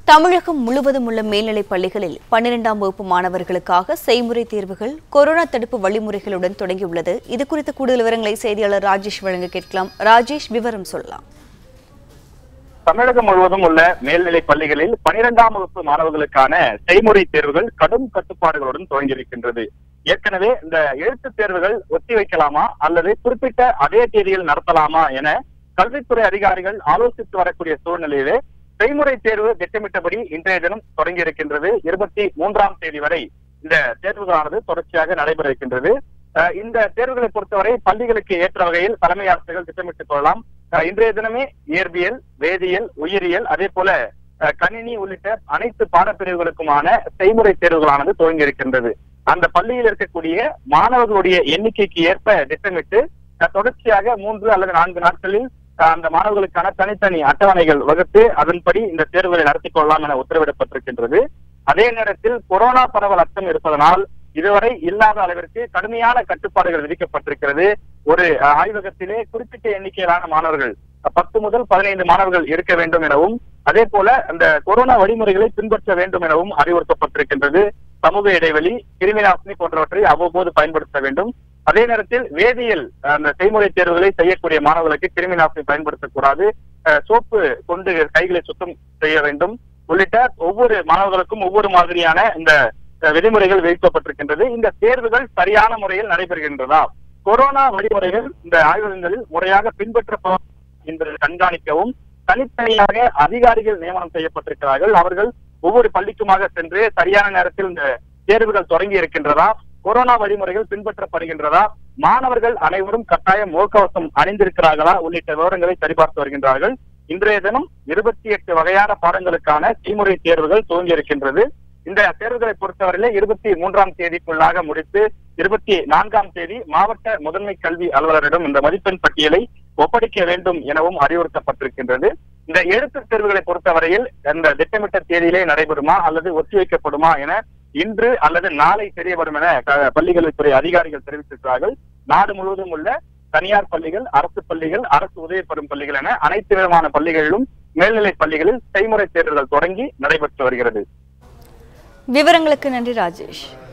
தமிழகம் முழுவதும் உள்ள மேல்நிலைப் பள்ளிகளில் பன்னிரெண்டாம் வகுப்பு மாணவர்களுக்காக செய்முறை தேர்வுகள் கொரோனா தடுப்பு வழிமுறைகளுடன் தொடங்கியுள்ளது இது குறித்த கூடுதல் விவரங்களை செய்தியாளர் ராஜேஷ் வழங்க கேட்கலாம் ராஜேஷ் விவரம் சொல்லலாம் தமிழகம் முழுவதும் உள்ள மேல்நிலைப் பள்ளிகளில் பனிரெண்டாம் வகுப்பு மாணவர்களுக்கான செய்முறை தேர்வுகள் கடும் கட்டுப்பாடுகளுடன் துவங்கியிருக்கின்றது ஏற்கனவே இந்த எழுத்துத் தேர்வுகள் ஒத்திவைக்கலாமா அல்லது குறிப்பிட்ட அதே தேதியில் நடத்தலாமா என கல்வித்துறை அதிகாரிகள் ஆலோசித்து வரக்கூடிய சூழ்நிலையிலே செய்முறை தேர்வு திட்டமிட்டபடி இன்றைய தினம் தொடங்கி இருக்கின்றது இருபத்தி மூன்றாம் தேதி வரை இந்த தேர்வுகளானது தொடர்ச்சியாக நடைபெற இருக்கின்றது அஹ் இந்த தேர்வுகளை பொறுத்தவரை பள்ளிகளுக்கு ஏற்ற வகையில் தலைமை ஆசிரியர்கள் திட்டமிட்டுக் கொள்ளலாம் அஹ் இன்றைய தினமே இயற்பியல் வேதியியல் உயிரியல் அதே போல அஹ் கணினி உள்ளிட்ட அனைத்து பாடப்பிரிவுகளுக்குமான செய்முறை தேர்வுகளானது துவங்கி இருக்கின்றது அந்த பள்ளியில் இருக்கக்கூடிய மாணவர்களுடைய எண்ணிக்கைக்கு ஏற்ப திட்டமிட்டு அஹ் தொடர்ச்சியாக மூன்று அல்லது நான்கு நாட்களில் அஹ் அந்த மாணவர்களுக்கான தனித்தனி அட்டவணைகள் வகுத்து அதன்படி இந்த தேர்வுகளை நடத்திக் கொள்ளலாம் என உத்தரவிடப்பட்டிருக்கின்றது அதே நேரத்தில் கொரோனா பரவல் அச்சம் இருப்பதனால் இதுவரை இல்லாத அளவிற்கு கடுமையான கட்டுப்பாடுகள் விதிக்கப்பட்டிருக்கிறது ஒரு அஹ், ஆய்வகத்திலே குறிப்பிட்ட எண்ணிக்கையிலான மாணவர்கள் அஹ், பத்து முதல் பதினைந்து மாணவர்கள் இருக்க வேண்டும் எனவும் அதே போல அந்த கொரோனா வழிமுறைகளை பின்பற்ற வேண்டும் எனவும் அறிவுறுத்தப்பட்டிருக்கின்றது சமூக இடைவெளி கிருமிநாசினி போன்றவற்றை அவ்வப்போது பயன்படுத்த வேண்டும் அதே நேரத்தில் வேதியியல் அஹ், அந்த செய்முறை தேர்வுகளை செய்யக்கூடிய மாணவர்களுக்கு கிருமிநாசினி பயன்படுத்தக்கூடாது அஹ், சோப்பு கொண்டு கைகளை சுத்தம் செய்ய வேண்டும் உள்ளிட்ட ஒவ்வொரு மாணவர்களுக்கும் ஒவ்வொரு மாதிரியான இந்த அஹ், விதிமுறைகள் விதிக்கப்பட்டிருக்கின்றது இந்த தேர்வுகள் சரியான முறையில் நடைபெறுகின்றதா கொரோனா வழிமுறைகள் இந்த ஆய்வகங்களில் முறையாக பின்பற்றப்படும் என்பதை கண்காணிக்கவும் தனித்தனியாக அதிகாரிகள் நியமனம் செய்யப்பட்டிருக்கிறார்கள் அவர்கள் ஒவ்வொரு பள்ளிக்குமாக சென்று சரியான நேரத்தில் இந்த தேர்வுகள் தொடங்கி இருக்கின்றதா கொரோனா வழிமுறைகள் பின்பற்றப்படுகின்றதா மாணவர்கள் அனைவரும் கட்டாயம் முகக்கவசம் அணிந்திருக்கிறார்களா உள்ளிட்ட விவரங்களை சரிபார்த்து வருகின்றார்கள் இன்றைய தினம் இருபத்தி எட்டு வகையான பாடங்களுக்கான செய்முறை தேர்வுகள் துவங்கி இருக்கின்றது இந்த தேர்வுகளை பொறுத்தவரையிலே இருபத்தி மூன்றாம் தேதிக்குள்ளாக முடித்து இருபத்தி நான்காம் தேதி மாவட்ட முதன்மை கல்வி அலுவலரிடம் இந்த மதிப்பெண் பட்டியலை ஒப்படைக்க வேண்டும் எனவும் அறிவுறுத்தப்பட்டிருக்கின்றது இந்த எழுத்துத் தேர்வுகளை பொறுத்தவரையில் இந்த திட்டமிட்ட தேதியிலே நடைபெறுமா அல்லது ஒத்திவைக்கப்படுமா என இன்று அல்லது நாளை தெரிய வரும் என க- பள்ளிக்கல்வித்துறை அதிகாரிகள் தெரிவித்திருக்கிறார்கள் நாடு முழுவதும் உள்ள தனியார் பள்ளிகள் அரசு பள்ளிகள் அரசு உதவி பெறும் பள்ளிகள் என அனைத்து விதமான பள்ளிகளிலும் மேல்நிலை பள்ளிகளில் செய்முறை தேர்வுகள் தொடங்கி நடைபெற்று வருகிறது விவரங்களுக்கு நன்றி ராஜேஷ்